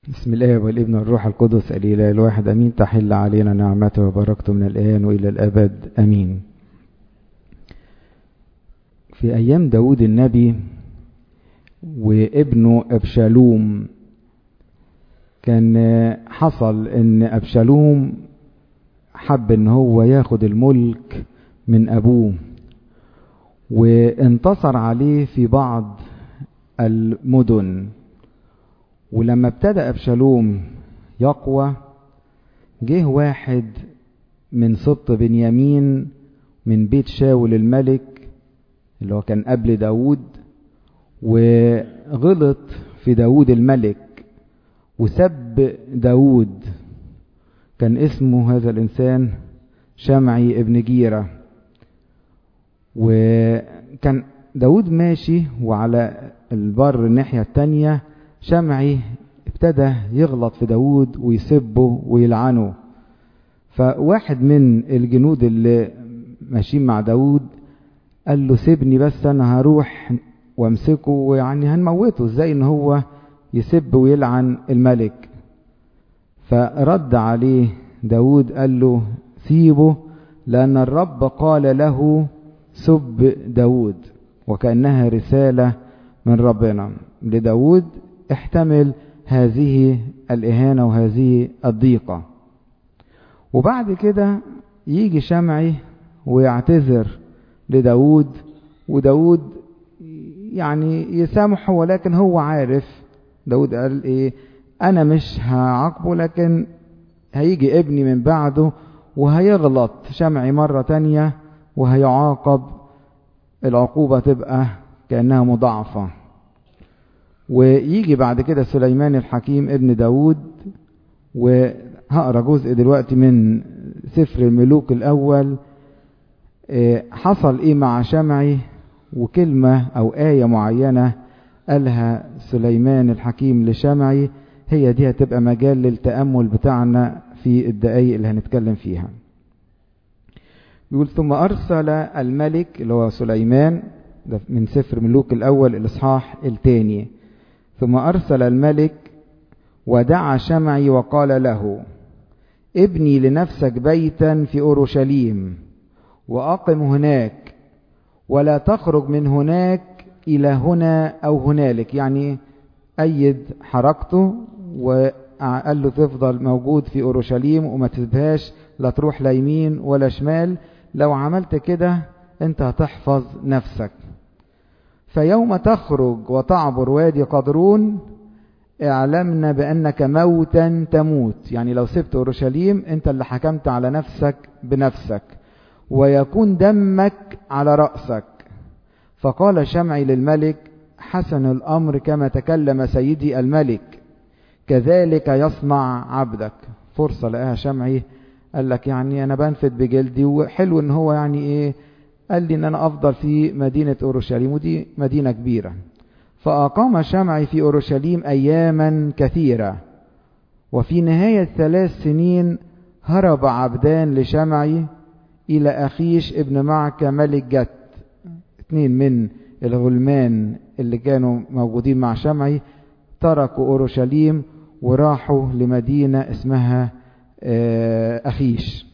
بسم الله والابن والروح القدس الإله الواحد أمين تحل علينا نعمته وبركته من الآن وإلى الأبد أمين في أيام داود النبي وابنه أبشالوم كان حصل ان أبشالوم حب ان هو ياخد الملك من أبوه وانتصر عليه في بعض المدن ولما ابتدى أبشالوم يقوى جه واحد من سبط بنيامين من بيت شاول الملك اللي هو كان قبل داود وغلط في داود الملك وسب داود كان اسمه هذا الإنسان شمعي ابن جيرة وكان داود ماشي وعلى البر الناحية التانية شمعي ابتدى يغلط في داود ويسبه ويلعنه فواحد من الجنود اللي ماشيين مع داود قال له سيبني بس انا هروح وامسكه ويعني هنموته ازاي ان هو يسب ويلعن الملك فرد عليه داود قال له سيبه لأن الرب قال له سب داود وكأنها رسالة من ربنا لداود احتمل هذه الإهانة وهذه الضيقة وبعد كده يجي شمعي ويعتذر لداود وداود يعني يسامحه ولكن هو عارف داود قال ايه انا مش هعاقبه لكن هيجي ابني من بعده وهيغلط شمعي مرة تانية وهيعاقب العقوبة تبقى كأنها مضاعفة ويجي بعد كده سليمان الحكيم ابن داود وهقرا جزء دلوقتي من سفر الملوك الأول حصل ايه مع شمعي وكلمة أو آية معينة قالها سليمان الحكيم لشمعي هي دي هتبقى مجال للتأمل بتاعنا في الدقايق اللي هنتكلم فيها بيقول ثم أرسل الملك اللي هو سليمان ده من سفر ملوك الأول الإصحاح الثاني ثم أرسل الملك ودعا شمعي وقال له ابني لنفسك بيتا في أورشليم وأقم هناك ولا تخرج من هناك إلى هنا أو هنالك يعني أيد حركته وقال له تفضل موجود في أورشليم وما تسيبهاش لا تروح لا يمين ولا شمال لو عملت كده أنت هتحفظ نفسك فيوم تخرج وتعبر وادي قدرون اعلمنا بأنك موتا تموت يعني لو سبت أورشليم أنت اللي حكمت على نفسك بنفسك ويكون دمك على رأسك فقال شمعي للملك حسن الأمر كما تكلم سيدي الملك كذلك يصنع عبدك فرصة لقاها شمعي قال لك يعني أنا بنفد بجلدي وحلو إن هو يعني إيه قال لي إن أنا أفضل في مدينة أورشليم ودي مدينة كبيرة فأقام شمعي في أورشليم أياما كثيرة وفي نهاية ثلاث سنين هرب عبدان لشمعي إلى أخيش ابن معك ملك جت اثنين من الغلمان اللي كانوا موجودين مع شمعي تركوا أورشليم وراحوا لمدينة اسمها أخيش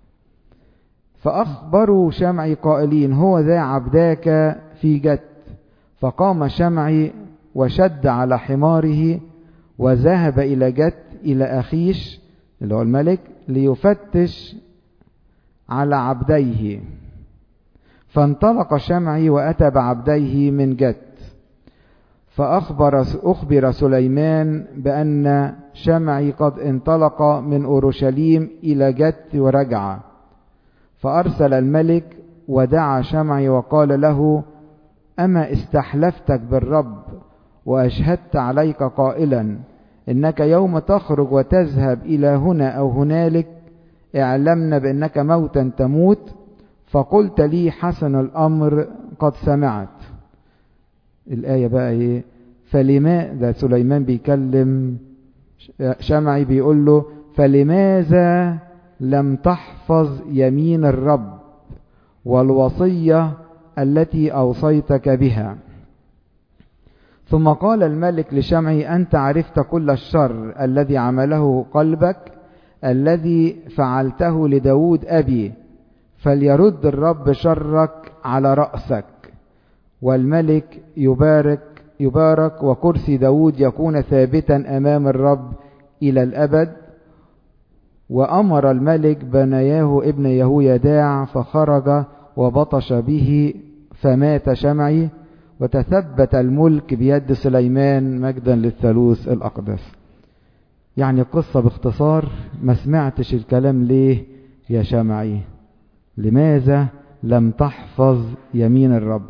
فأخبروا شمعي قائلين هو ذا عبداك في جت فقام شمعي وشد على حماره وذهب إلى جت إلى أخيش اللي هو الملك ليفتش على عبديه فانطلق شمعي وأتى بعبديه من جت فأخبر أخبر سليمان بأن شمعي قد انطلق من أورشليم إلى جت ورجع فأرسل الملك ودعا شمعي وقال له أما استحلفتك بالرب وأشهدت عليك قائلا إنك يوم تخرج وتذهب إلى هنا أو هنالك اعلمنا بأنك موتا تموت فقلت لي حسن الأمر قد سمعت الآية بقى إيه فلما ده سليمان بيكلم شمعي بيقول له فلماذا لم تحفظ يمين الرب والوصية التي أوصيتك بها ثم قال الملك لشمعي أنت عرفت كل الشر الذي عمله قلبك الذي فعلته لداود أبي فليرد الرب شرك على رأسك والملك يبارك يبارك وكرسي داود يكون ثابتا أمام الرب إلى الأبد وأمر الملك بنياه ابن يهويداع فخرج وبطش به فمات شمعي وتثبت الملك بيد سليمان مجدا للثالوث الأقدس يعني قصة باختصار ما سمعتش الكلام ليه يا شمعي لماذا لم تحفظ يمين الرب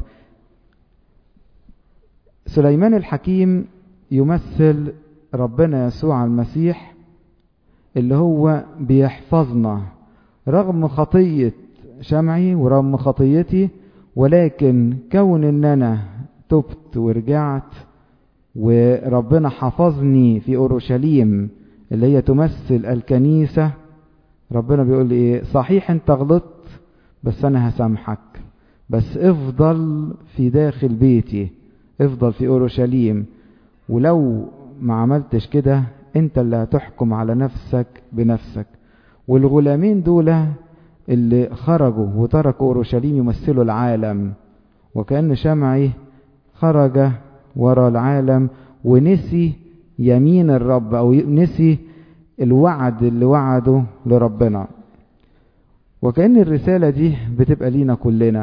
سليمان الحكيم يمثل ربنا يسوع المسيح اللي هو بيحفظنا رغم خطية شمعي ورغم خطيتي ولكن كون ان انا تبت ورجعت وربنا حفظني في اورشليم اللي هي تمثل الكنيسة ربنا بيقول لي ايه صحيح انت غلطت بس انا هسامحك بس افضل في داخل بيتي افضل في اورشليم ولو ما عملتش كده انت اللي هتحكم على نفسك بنفسك والغلامين دول اللي خرجوا وتركوا اورشليم يمثلوا العالم وكأن شمعي خرج وراء العالم ونسي يمين الرب او نسي الوعد اللي وعده لربنا وكأن الرسالة دي بتبقى لينا كلنا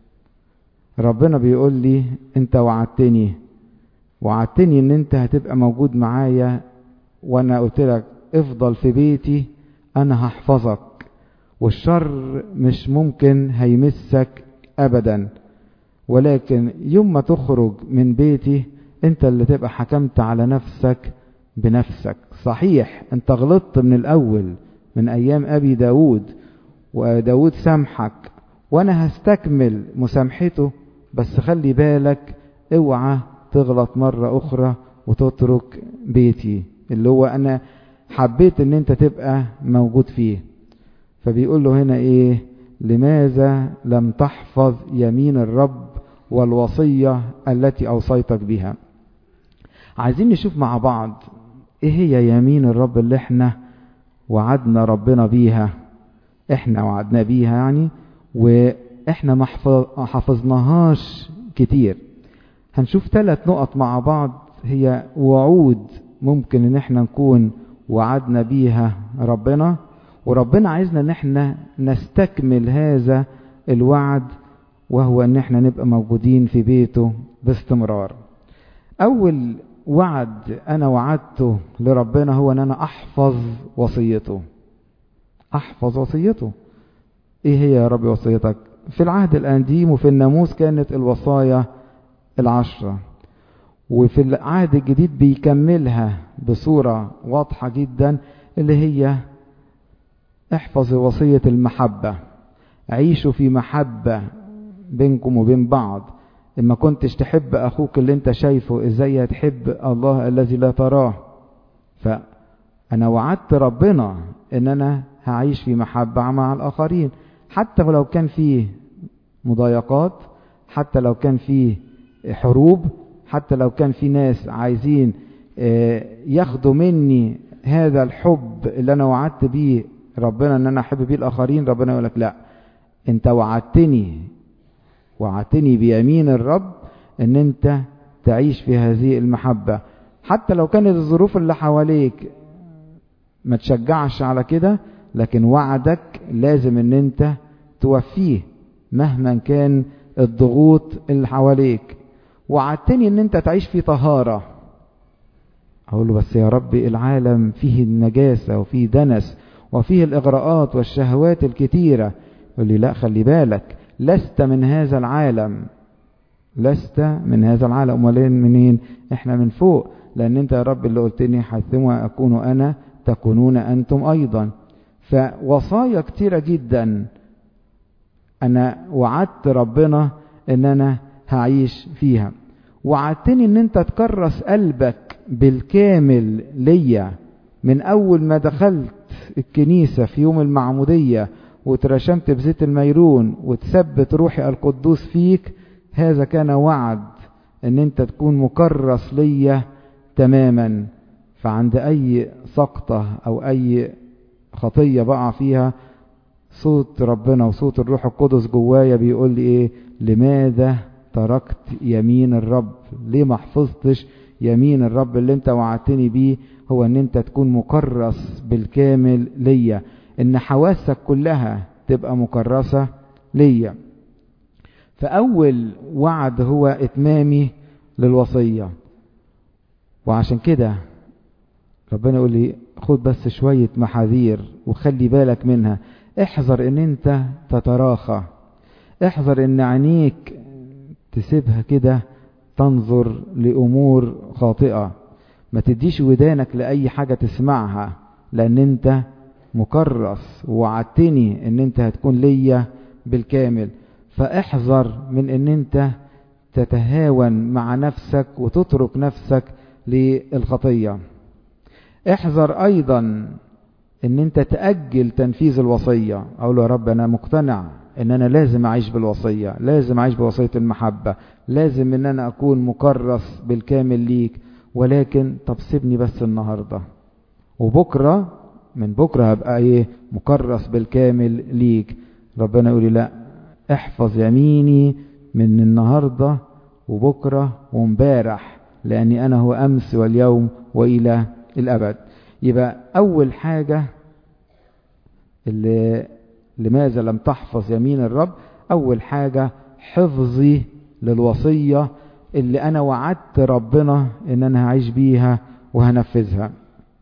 ربنا بيقول لي انت وعدتني وعدتني ان انت هتبقى موجود معايا وانا قلت لك افضل في بيتي انا هحفظك والشر مش ممكن هيمسك ابدا ولكن يوم ما تخرج من بيتي انت اللي تبقى حكمت على نفسك بنفسك صحيح انت غلطت من الاول من ايام ابي داود وداود سامحك وانا هستكمل مسامحته بس خلي بالك اوعى تغلط مرة اخرى وتترك بيتي اللي هو انا حبيت ان انت تبقى موجود فيه فبيقول له هنا ايه لماذا لم تحفظ يمين الرب والوصية التي اوصيتك بها عايزين نشوف مع بعض ايه هي يمين الرب اللي احنا وعدنا ربنا بيها احنا وعدنا بيها يعني واحنا ما حفظناهاش كتير هنشوف ثلاث نقط مع بعض هي وعود ممكن ان احنا نكون وعدنا بيها ربنا وربنا عايزنا ان احنا نستكمل هذا الوعد وهو ان احنا نبقى موجودين في بيته باستمرار اول وعد انا وعدته لربنا هو ان انا احفظ وصيته احفظ وصيته ايه هي يا رب وصيتك في العهد القديم وفي الناموس كانت الوصايا العشرة وفي العهد الجديد بيكملها بصورة واضحة جدا اللي هي احفظ وصية المحبة عيشوا في محبة بينكم وبين بعض إما كنتش تحب أخوك اللي أنت شايفه إزاي هتحب الله الذي لا تراه فأنا وعدت ربنا إن أنا هعيش في محبة مع الآخرين حتى ولو كان فيه مضايقات حتى لو كان فيه حروب حتى لو كان في ناس عايزين ياخدوا مني هذا الحب اللي أنا وعدت بيه ربنا إن أنا أحب بيه الآخرين ربنا يقول لك لا أنت وعدتني وعدتني بيمين الرب ان انت تعيش في هذه المحبة حتى لو كانت الظروف اللي حواليك ما تشجعش على كده لكن وعدك لازم ان انت توفيه مهما كان الضغوط اللي حواليك وعدتني ان انت تعيش في طهارة اقول له بس يا رب العالم فيه النجاسة وفيه دنس وفيه الاغراءات والشهوات الكتيرة يقول لي لا خلي بالك لست من هذا العالم لست من هذا العالم امال منين احنا من فوق لان انت يا رب اللي قلتني حيثما اكون انا تكونون انتم ايضا فوصايا كتيرة جدا انا وعدت ربنا ان انا هعيش فيها وعدتني ان انت تكرس قلبك بالكامل ليا من اول ما دخلت الكنيسة في يوم المعمودية وترشمت بزيت الميرون وتثبت روحي القدوس فيك هذا كان وعد ان انت تكون مكرس ليا تماما فعند اي سقطة او اي خطية بقع فيها صوت ربنا وصوت الروح القدس جوايا بيقول لي ايه لماذا تركت يمين الرب ليه ما حفظتش يمين الرب اللي انت وعدتني بيه هو ان انت تكون مكرس بالكامل ليا ان حواسك كلها تبقى مكرسة ليا فاول وعد هو اتمامي للوصية وعشان كده ربنا يقول لي خد بس شوية محاذير وخلي بالك منها احذر ان انت تتراخى احذر ان عينيك تسيبها كده تنظر لامور خاطئة ما تديش ودانك لاي حاجة تسمعها لان انت مكرس ووعدتني ان انت هتكون ليا بالكامل فاحذر من ان انت تتهاون مع نفسك وتترك نفسك للخطية احذر ايضا ان انت تأجل تنفيذ الوصية اقول له يا رب انا مقتنع ان انا لازم اعيش بالوصية لازم اعيش بوصية المحبة لازم ان انا اكون مكرس بالكامل ليك ولكن طب سيبني بس النهاردة وبكرة من بكرة هبقى ايه مكرس بالكامل ليك ربنا يقول لي لا احفظ يميني من النهاردة وبكرة ومبارح لاني انا هو امس واليوم والى الابد يبقى اول حاجة اللي لماذا لم تحفظ يمين الرب اول حاجة حفظي للوصية اللي انا وعدت ربنا ان انا هعيش بيها وهنفذها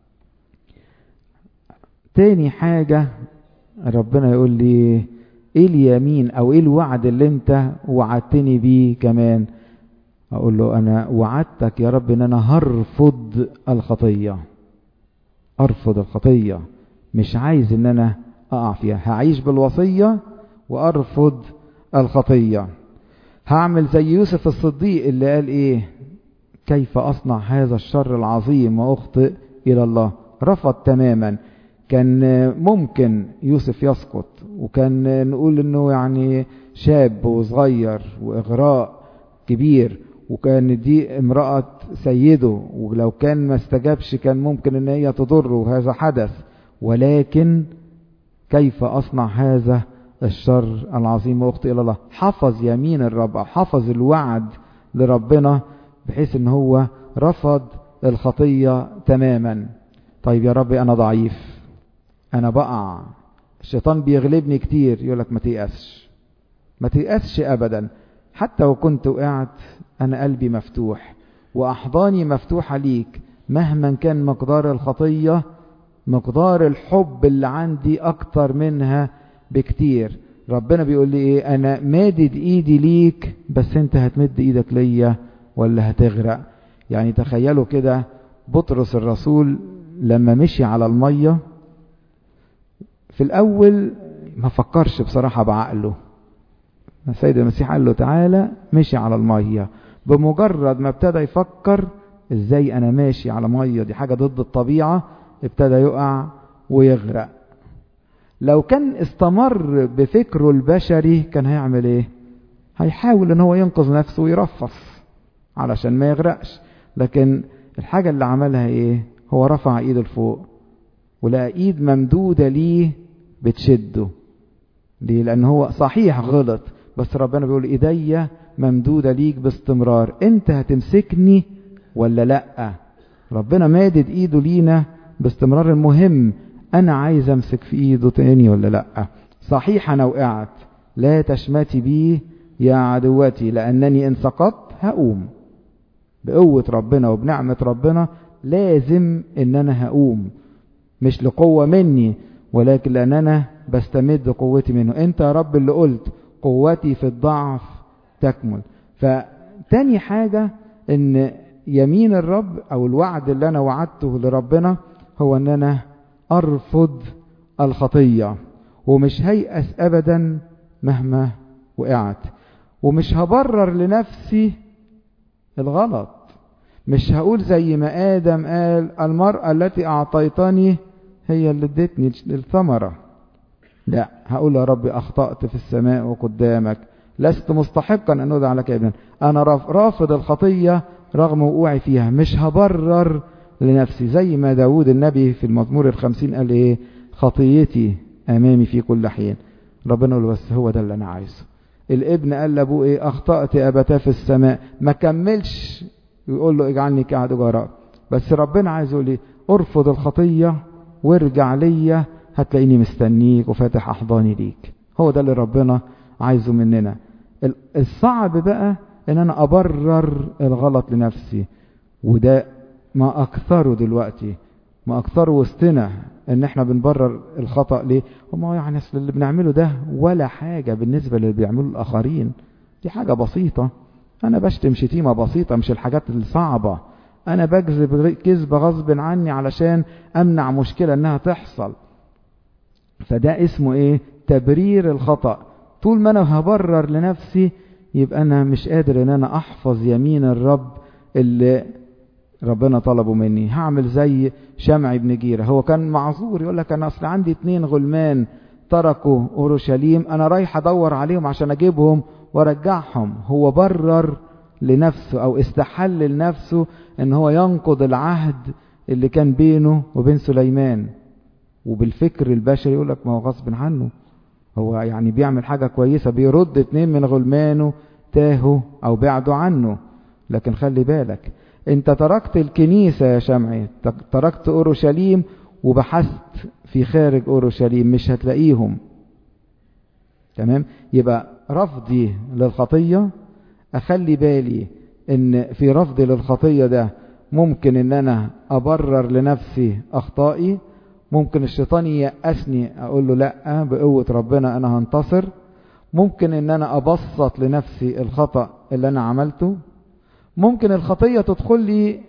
تاني حاجة ربنا يقول لي ايه اليمين او ايه الوعد اللي انت وعدتني بيه كمان اقول له انا وعدتك يا رب ان انا هرفض الخطية ارفض الخطية مش عايز ان انا اقع فيها هعيش بالوصية وارفض الخطية هعمل زي يوسف الصديق اللي قال ايه كيف اصنع هذا الشر العظيم واخطئ الى الله رفض تماما كان ممكن يوسف يسقط وكان نقول انه يعني شاب وصغير واغراء كبير وكان دي امرأة سيده ولو كان ما استجابش كان ممكن ان هي تضره وهذا حدث ولكن كيف اصنع هذا الشر العظيم واخطئ الى الله حفظ يمين الرب حفظ الوعد لربنا بحيث ان هو رفض الخطية تماما طيب يا رب انا ضعيف انا بقع الشيطان بيغلبني كتير يقولك ما تيأسش ما تيأسش ابدا حتى وكنت وقعت انا قلبي مفتوح واحضاني مفتوحة ليك مهما كان مقدار الخطية مقدار الحب اللي عندي اكتر منها بكتير ربنا بيقول لي ايه انا مادد ايدي ليك بس انت هتمد ايدك ليا ولا هتغرق يعني تخيلوا كده بطرس الرسول لما مشي على المية في الاول ما فكرش بصراحة بعقله السيد المسيح قال له تعالى مشي على المية بمجرد ما ابتدى يفكر ازاي انا ماشي على مية دي حاجة ضد الطبيعة ابتدى يقع ويغرق لو كان استمر بفكره البشري كان هيعمل ايه هيحاول ان هو ينقذ نفسه ويرفص علشان ما يغرقش لكن الحاجة اللي عملها ايه هو رفع ايده لفوق ولقى ايد ممدودة ليه بتشده ليه لان هو صحيح غلط بس ربنا بيقول ايديا ممدودة ليك باستمرار انت هتمسكني ولا لا ربنا مادد ايده لينا باستمرار المهم انا عايز امسك في ايده تاني ولا لا صحيح انا وقعت لا تشمتي بي يا عدوتي لانني ان سقطت هقوم بقوة ربنا وبنعمة ربنا لازم ان انا هقوم مش لقوة مني ولكن لان انا بستمد قوتي منه انت يا رب اللي قلت قوتي في الضعف تكمل فتاني حاجة ان يمين الرب او الوعد اللي انا وعدته لربنا هو ان انا ارفض الخطية ومش هيأس ابدا مهما وقعت ومش هبرر لنفسي الغلط مش هقول زي ما آدم قال المرأة التي أعطيتني هي اللي ادتني الثمرة لا هقول يا رب أخطأت في السماء وقدامك لست مستحقا أن أدعى لك ابنا أنا رافض الخطية رغم وقوعي فيها مش هبرر لنفسي زي ما داود النبي في المزمور الخمسين قال إيه خطيتي أمامي في كل حين ربنا يقول بس هو ده اللي أنا عايزه الابن قال لأبوه إيه أخطأت أبتاه في السماء ما كملش يقول له اجعلني كعد جراء بس ربنا عايز يقول إيه ارفض الخطية وارجع ليا هتلاقيني مستنيك وفاتح أحضاني ليك هو ده اللي ربنا عايزه مننا الصعب بقى ان انا ابرر الغلط لنفسي وده ما اكثره دلوقتي ما اكثره وسطنا ان احنا بنبرر الخطأ ليه وما يعني اصل اللي بنعمله ده ولا حاجة بالنسبة للي بيعملوا الاخرين دي حاجة بسيطة انا بشتم شتيمة بسيطة مش الحاجات الصعبة انا بكذب كذب غصب عني علشان امنع مشكلة انها تحصل فده اسمه ايه تبرير الخطأ طول ما انا هبرر لنفسي يبقى انا مش قادر ان انا احفظ يمين الرب اللي ربنا طلبه مني هعمل زي شمعي بن جيرة هو كان معذور يقول لك انا اصل عندي اتنين غلمان تركوا اورشليم انا رايح ادور عليهم عشان اجيبهم وارجعهم هو برر لنفسه او استحل لنفسه ان هو ينقض العهد اللي كان بينه وبين سليمان وبالفكر البشري يقول لك ما هو غصب عنه هو يعني بيعمل حاجة كويسة بيرد اتنين من غلمانه تاهوا او بعدوا عنه لكن خلي بالك انت تركت الكنيسة يا شمعي تركت اورشليم وبحثت في خارج اورشليم مش هتلاقيهم تمام يبقى رفضي للخطية اخلي بالي ان في رفضي للخطية ده ممكن ان انا ابرر لنفسي اخطائي ممكن الشيطان ييأسني اقول له لا بقوة ربنا انا هنتصر ممكن ان انا ابسط لنفسي الخطأ اللي انا عملته ممكن الخطية تدخل لي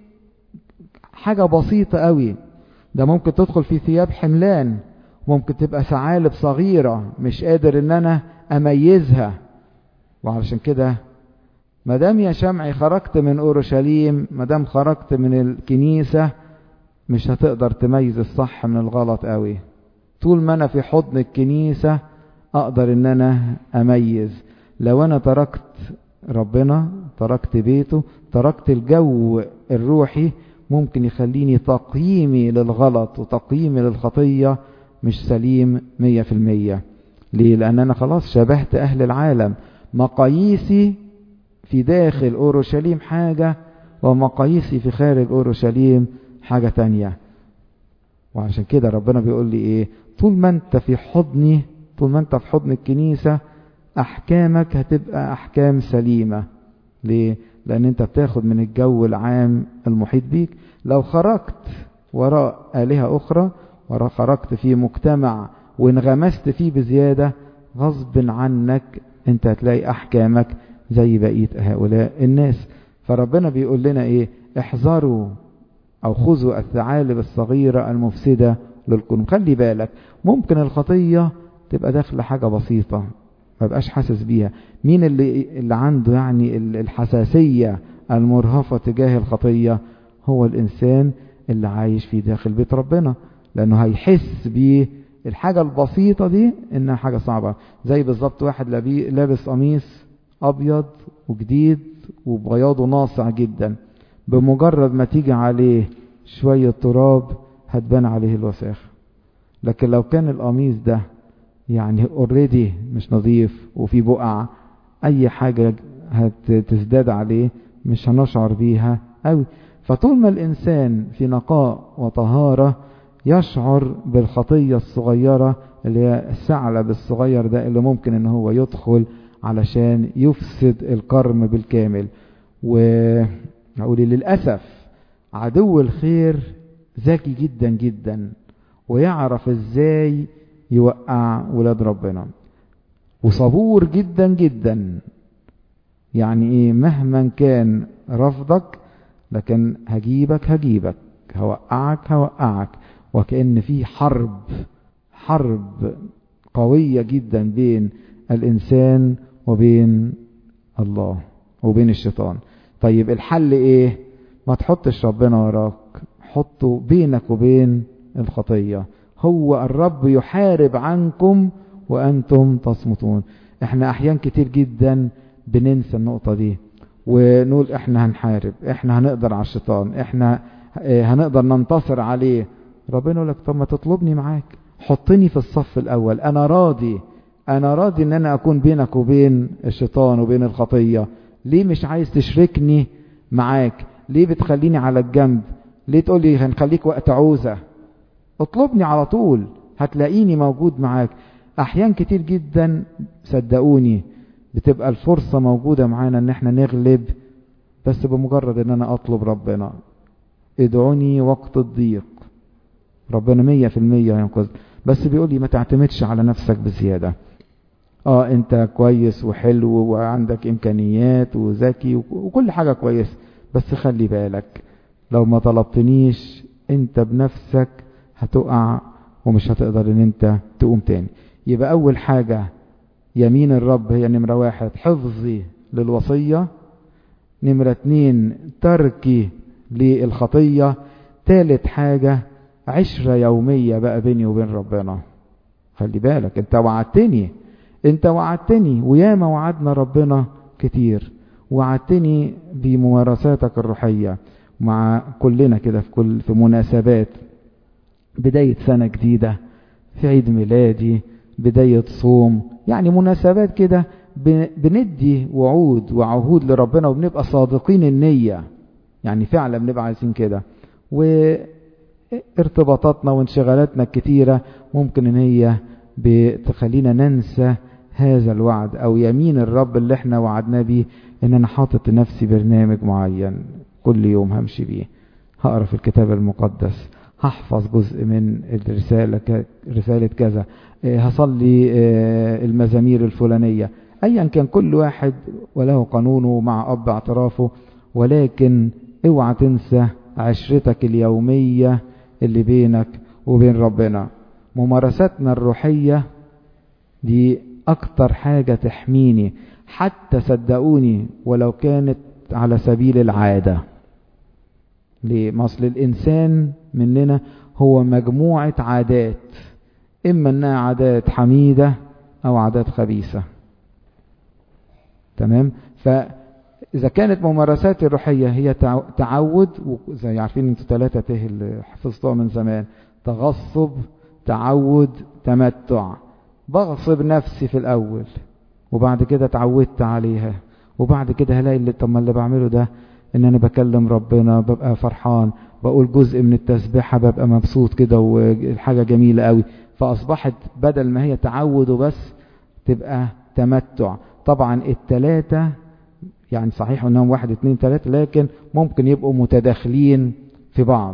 حاجة بسيطة قوي ده ممكن تدخل في ثياب حملان ممكن تبقى ثعالب صغيرة مش قادر ان انا اميزها وعلشان كده مدام يا شمعي خرجت من اورشليم مدام خرجت من الكنيسة مش هتقدر تميز الصح من الغلط قوي طول ما انا في حضن الكنيسة اقدر ان انا اميز لو انا تركت ربنا تركت بيته تركت الجو الروحي ممكن يخليني تقييمي للغلط وتقييمي للخطية مش سليم مية في المية ليه لان انا خلاص شبهت اهل العالم مقاييسي في داخل اورشليم حاجة ومقاييسي في خارج اورشليم حاجة تانية وعشان كده ربنا بيقول لي ايه طول ما انت في حضني طول ما انت في حضن الكنيسة احكامك هتبقى احكام سليمة ليه لان انت بتاخد من الجو العام المحيط بيك لو خرجت وراء آلهة اخرى وراء خرجت في مجتمع وانغمست فيه بزيادة غصب عنك انت هتلاقي احكامك زي بقية هؤلاء الناس فربنا بيقول لنا ايه احذروا او خذوا الثعالب الصغيرة المفسدة للقلوب خلي بالك ممكن الخطية تبقى داخله حاجة بسيطة ما بقاش حاسس بيها مين اللي, اللي عنده يعني الحساسية المرهفة تجاه الخطية هو الإنسان اللي عايش في داخل بيت ربنا لأنه هيحس بيه الحاجة البسيطة دي إنها حاجة صعبة زي بالظبط واحد لابس قميص أبيض وجديد وبياضه ناصع جدا بمجرد ما تيجي عليه شوية تراب هتبان عليه الوساخة لكن لو كان القميص ده يعني اوريدي مش نظيف وفي بقع اي حاجة هتزداد عليه مش هنشعر بيها قوي فطول ما الانسان في نقاء وطهارة يشعر بالخطية الصغيرة اللي هي الثعلب الصغير ده اللي ممكن ان هو يدخل علشان يفسد الكرم بالكامل وأقول للأسف عدو الخير ذكي جدا جدا ويعرف ازاي يوقع ولاد ربنا وصبور جدا جدا يعني ايه مهما كان رفضك لكن هجيبك هجيبك هوقعك هوقعك وكأن في حرب حرب قوية جدا بين الإنسان وبين الله وبين الشيطان طيب الحل ايه ما تحطش ربنا وراك حطه بينك وبين الخطية هو الرب يحارب عنكم وأنتم تصمتون احنا احيان كتير جدا بننسى النقطة دي ونقول احنا هنحارب احنا هنقدر على الشيطان احنا هنقدر ننتصر عليه ربنا يقول لك طب ما تطلبني معاك حطني في الصف الاول انا راضي انا راضي ان انا اكون بينك وبين الشيطان وبين الخطية ليه مش عايز تشركني معاك ليه بتخليني على الجنب ليه تقول لي هنخليك وقت عوزة اطلبني على طول هتلاقيني موجود معاك احيان كتير جدا صدقوني بتبقى الفرصة موجودة معانا ان احنا نغلب بس بمجرد ان انا اطلب ربنا ادعوني وقت الضيق ربنا مية في المية ينقذ بس بيقول لي ما تعتمدش على نفسك بزيادة اه انت كويس وحلو وعندك امكانيات وذكي وكل حاجة كويس بس خلي بالك لو ما طلبتنيش انت بنفسك هتقع ومش هتقدر ان انت تقوم تاني يبقى اول حاجة يمين الرب هي نمرة واحد حفظي للوصية نمرة اتنين تركي للخطية تالت حاجة عشرة يومية بقى بيني وبين ربنا خلي بالك انت وعدتني انت وعدتني وياما وعدنا ربنا كتير وعدتني بممارساتك الروحية مع كلنا كده في كل في مناسبات بداية سنة جديدة في عيد ميلادي بداية صوم يعني مناسبات كده بندي وعود وعهود لربنا وبنبقى صادقين النية يعني فعلا بنبقى عايزين كده وارتباطاتنا وانشغالاتنا الكتيرة ممكن ان هي بتخلينا ننسى هذا الوعد او يمين الرب اللي احنا وعدناه بيه ان انا حاطط لنفسي برنامج معين كل يوم همشي بيه هقرا في الكتاب المقدس هحفظ جزء من الرسالة رسالة كذا هصلي المزامير الفلانية ايا كان كل واحد وله قانونه مع اب اعترافه ولكن اوعى تنسى عشرتك اليومية اللي بينك وبين ربنا ممارساتنا الروحية دي اكتر حاجة تحميني حتى صدقوني ولو كانت على سبيل العادة ليه مصل الانسان مننا هو مجموعة عادات اما انها عادات حميدة او عادات خبيثة تمام فاذا كانت ممارسات الروحية هي تعود زي عارفين انتوا ثلاثة ته اللي حفظتوها من زمان تغصب تعود تمتع بغصب نفسي في الاول وبعد كده اتعودت عليها وبعد كده هلاقي اللي طب ما اللي بعمله ده ان انا بكلم ربنا ببقى فرحان بقول جزء من التسبيحه ببقى مبسوط كده والحاجه جميله قوي فاصبحت بدل ما هي تعود وبس تبقى تمتع طبعا التلاتة يعني صحيح انهم واحد اتنين تلاتة لكن ممكن يبقوا متداخلين في بعض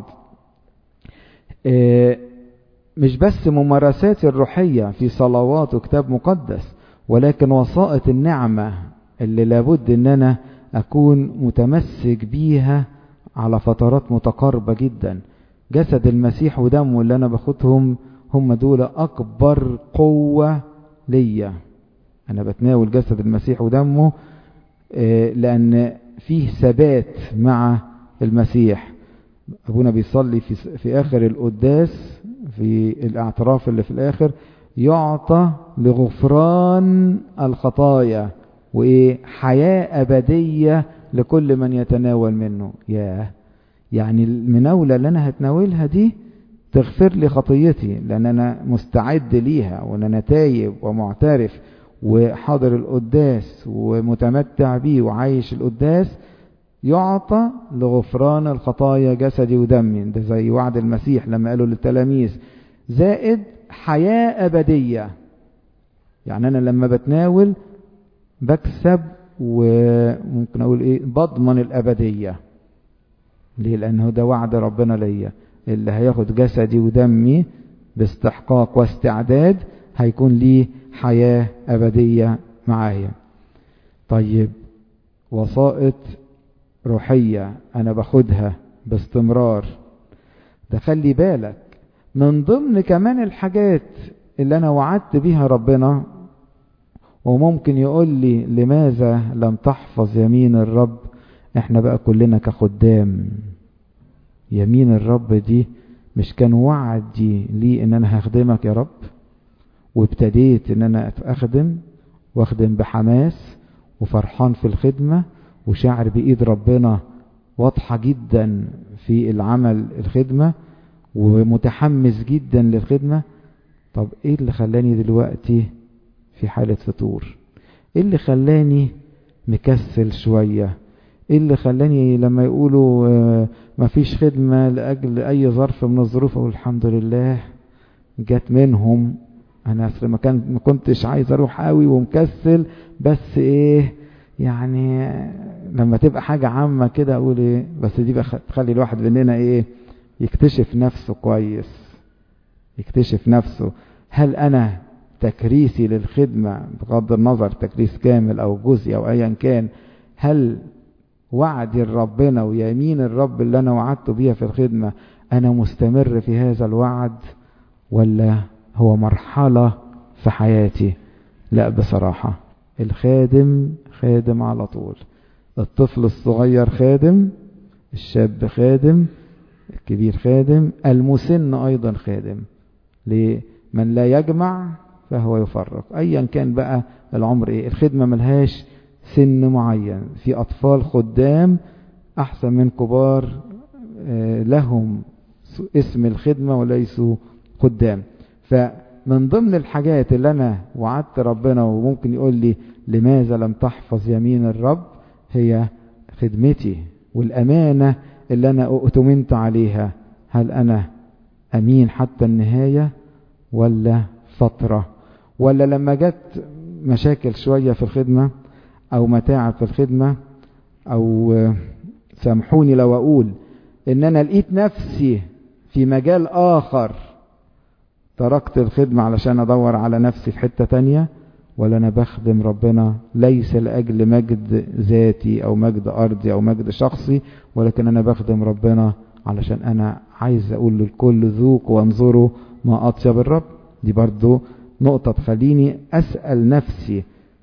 مش بس ممارسات الروحية في صلوات وكتاب مقدس ولكن وسائط النعمة اللي لابد ان انا اكون متمسك بيها على فترات متقاربة جدا جسد المسيح ودمه اللي انا باخدهم هم دول اكبر قوة ليا انا بتناول جسد المسيح ودمه لان فيه ثبات مع المسيح ابونا بيصلي في, في اخر القداس في الاعتراف اللي في الاخر يعطى لغفران الخطايا وايه حياة ابدية لكل من يتناول منه ياه يعني المناولة اللي انا هتناولها دي تغفر لي خطيتي لان انا مستعد ليها وان انا تايب ومعترف وحاضر القداس ومتمتع بيه وعايش القداس يعطى لغفران الخطايا جسدي ودمي ده زي وعد المسيح لما قالوا للتلاميذ زائد حياة أبدية يعني أنا لما بتناول بكسب وممكن أقول إيه بضمن الأبدية ليه لأنه ده وعد ربنا ليا اللي هياخد جسدي ودمي باستحقاق واستعداد هيكون ليه حياة أبدية معايا طيب وسائط روحية أنا باخدها باستمرار ده خلي بالك من ضمن كمان الحاجات اللي أنا وعدت بيها ربنا وممكن يقول لي لماذا لم تحفظ يمين الرب احنا بقى كلنا كخدام يمين الرب دي مش كان وعدي لي ان انا هخدمك يا رب وابتديت ان انا اخدم واخدم بحماس وفرحان في الخدمة وشاعر بإيد ربنا واضحة جدا في العمل الخدمة ومتحمس جدا للخدمة طب ايه اللي خلاني دلوقتي في حالة فتور ايه اللي خلاني مكسل شوية ايه اللي خلاني لما يقولوا آه مفيش خدمة لأجل أي ظرف من الظروف أقول الحمد لله جت منهم أنا أصل ما, كان ما كنتش عايز أروح قوي ومكسل بس إيه يعني لما تبقى حاجة عامة كده أقول إيه بس دي بقى تخلي الواحد مننا إيه يكتشف نفسه كويس يكتشف نفسه هل أنا تكريسي للخدمة بغض النظر تكريس كامل أو جزئي أو أيا كان هل وعدي ربنا ويمين الرب اللي أنا وعدته بيها في الخدمة أنا مستمر في هذا الوعد ولا هو مرحلة في حياتي لا بصراحة الخادم خادم على طول الطفل الصغير خادم الشاب خادم الكبير خادم المسن أيضا خادم لمن لا يجمع فهو يفرق أيا كان بقى العمر إيه الخدمة ملهاش سن معين في أطفال خدام أحسن من كبار لهم اسم الخدمة وليسوا خدام فمن ضمن الحاجات اللي أنا وعدت ربنا وممكن يقول لي لماذا لم تحفظ يمين الرب هي خدمتي والأمانة اللي أنا أؤتمنت عليها هل أنا أمين حتى النهاية ولا فترة ولا لما جت مشاكل شوية في الخدمة أو متاعب في الخدمة أو سامحوني لو أقول إن أنا لقيت نفسي في مجال آخر تركت الخدمة علشان أدور على نفسي في حتة تانية ولا أنا بخدم ربنا ليس لأجل مجد ذاتي أو مجد أرضي أو مجد شخصي ولكن أنا بخدم ربنا علشان أنا عايز أقول للكل ذوقوا وانظروا ما أطيب الرب دي برضو نقطة تخليني أسأل نفسي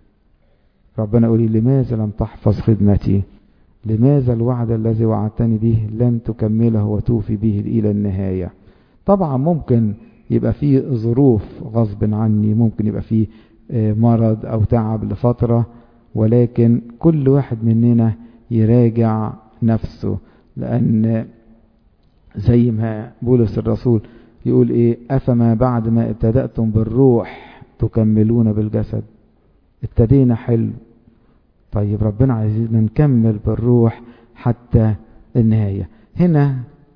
ربنا يقول لي لماذا لم تحفظ خدمتي لماذا الوعد الذي وعدتني به لم تكمله وتوفي به إلى النهاية طبعا ممكن يبقى فيه ظروف غصب عني ممكن يبقى فيه مرض أو تعب لفترة ولكن كل واحد مننا يراجع نفسه لأن زي ما بولس الرسول يقول إيه أفما بعد ما ابتدأتم بالروح تكملون بالجسد ابتدينا حلو طيب ربنا عايزين نكمل بالروح حتى النهاية هنا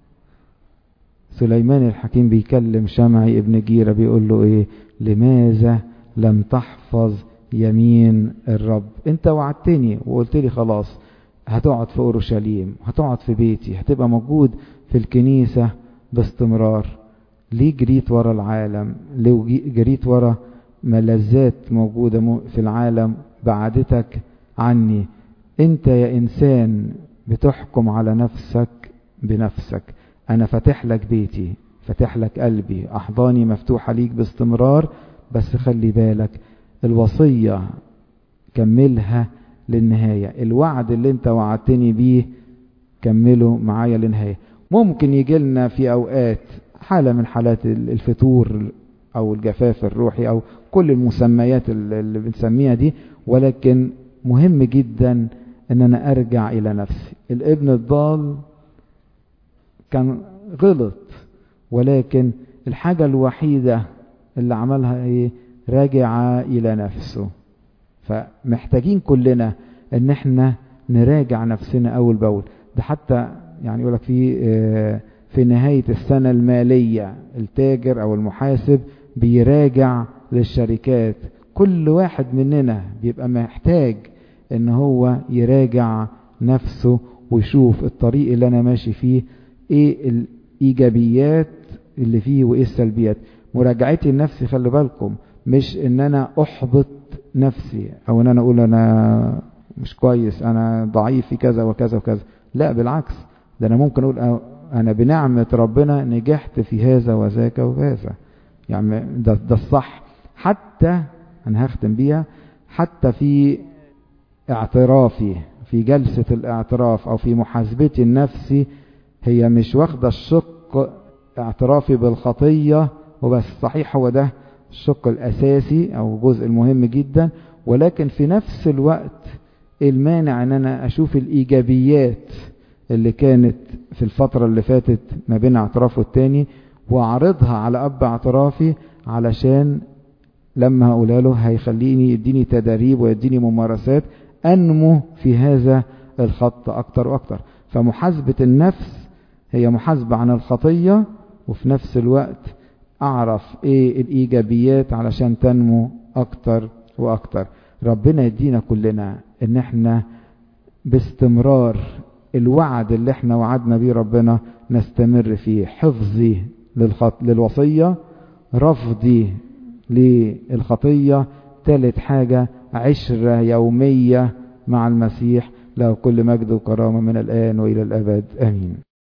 سليمان الحكيم بيكلم شمعي ابن جيرة بيقول له ايه لماذا لم تحفظ يمين الرب انت وعدتني وقلت لي خلاص هتقعد في اورشليم هتقعد في بيتي هتبقى موجود في الكنيسة باستمرار ليه جريت ورا العالم ليه جريت ورا ملذات موجودة في العالم بعدتك عني انت يا انسان بتحكم على نفسك بنفسك انا فاتح لك بيتي فاتح لك قلبي احضاني مفتوحة ليك باستمرار بس خلي بالك الوصية كملها للنهاية الوعد اللي انت وعدتني بيه كمله معايا للنهاية ممكن يجي لنا في اوقات حالة من حالات الفتور او الجفاف الروحي او كل المسميات اللي بنسميها دي ولكن مهم جدا ان انا ارجع الى نفسي الابن الضال كان غلط ولكن الحاجة الوحيدة اللي عملها ايه راجع الى نفسه فمحتاجين كلنا ان احنا نراجع نفسنا اول باول ده حتى يعني يقولك في في نهاية السنة المالية التاجر او المحاسب بيراجع للشركات كل واحد مننا بيبقى محتاج ان هو يراجع نفسه ويشوف الطريق اللي انا ماشي فيه ايه الايجابيات اللي فيه وايه السلبيات مراجعتي لنفسي خلي بالكم مش ان انا احبط نفسي او ان انا اقول انا مش كويس انا ضعيف في كذا وكذا وكذا لا بالعكس ده انا ممكن اقول انا بنعمة ربنا نجحت في هذا وذاك وهذا يعني ده, ده الصح حتى انا هختم بيها حتى في اعترافي في جلسة الاعتراف او في محاسبتي النفسي هي مش واخدة الشق اعترافي بالخطية وبس صحيح هو ده الشق الاساسي او الجزء المهم جدا ولكن في نفس الوقت المانع ان انا اشوف الايجابيات اللي كانت في الفترة اللي فاتت ما بين اعتراف والتاني واعرضها على اب اعترافي علشان لما اقولها له هيخليني يديني تدريب ويديني ممارسات انمو في هذا الخط اكتر واكتر فمحاسبة النفس هي محاسبة عن الخطية وفي نفس الوقت اعرف ايه الايجابيات علشان تنمو اكتر واكتر ربنا يدينا كلنا ان احنا باستمرار الوعد اللي احنا وعدنا بيه ربنا نستمر فيه حفظي للخط... للوصية رفضي للخطية ثالث حاجة عشرة يومية مع المسيح له كل مجد وكرامة من الآن وإلى الأبد آمين